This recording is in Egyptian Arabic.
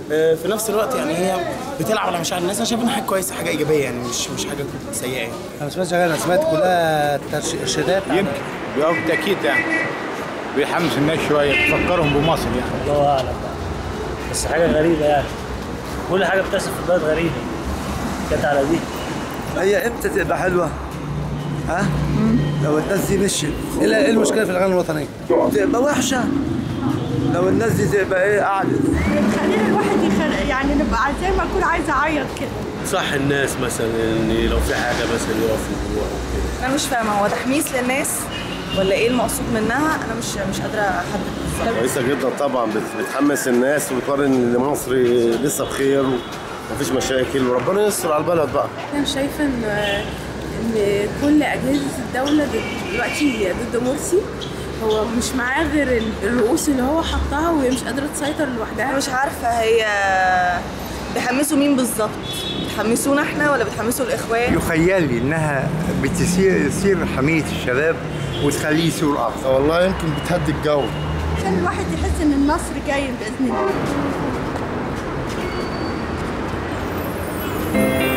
آه، في نفس الوقت يعني هي بتلعب على مشاعر الناس انا شايف انها حاجه كويسه حاجه ايجابيه يعني مش مش حاجه سيئه يعني انا ما سمعتش حاجه انا سمعت كلها ترشيدات يمكن بيبقى بالتاكيد يعني بيحمس الناس شويه تفكرهم بمصر يعني الله اعلم بقى بس حاجه غريبه يعني كل حاجه بتحصل في البلد غريبه جت على دي هي امتى تبقى حلوه؟ ها؟ لو الناس دي مشيت ايه إيه المشكله في الاغاني الوطنيه؟ تبقى وحشه لو الناس دي تبقى ايه قعدت خلينا الواحد يخل... يعني نبقى زي ما اكون عايزه اعيط كده صح الناس مثلا ان لو في حاجه مثلا يقفوا يروحوا كده انا مش فاهمه هو تحميس للناس ولا ايه المقصود منها انا مش مش قادره احدد بالظبط كويسه جدا طبعا بت- بتحمس الناس وبتوري ان مصر لسه بخير ومفيش مشاكل وربنا يستر على البلد بقى انا شايفه ان ان كل اجهزه الدوله دل- دلوقتي ضد مرسي هو مش معاه غير الرؤوس اللي هو حطها وهي مش قادره تسيطر انا لوحدها مش عارفه هي بيحمسوا مين بالظبط بتحمسونا احنا ولا بتحمسوا الاخوان يخيل لي انها بتثير تثير حميه الشباب وتخليه يثور اكثر والله يمكن بتهدي الجو عشان الواحد يحس ان النصر جاي باذن الله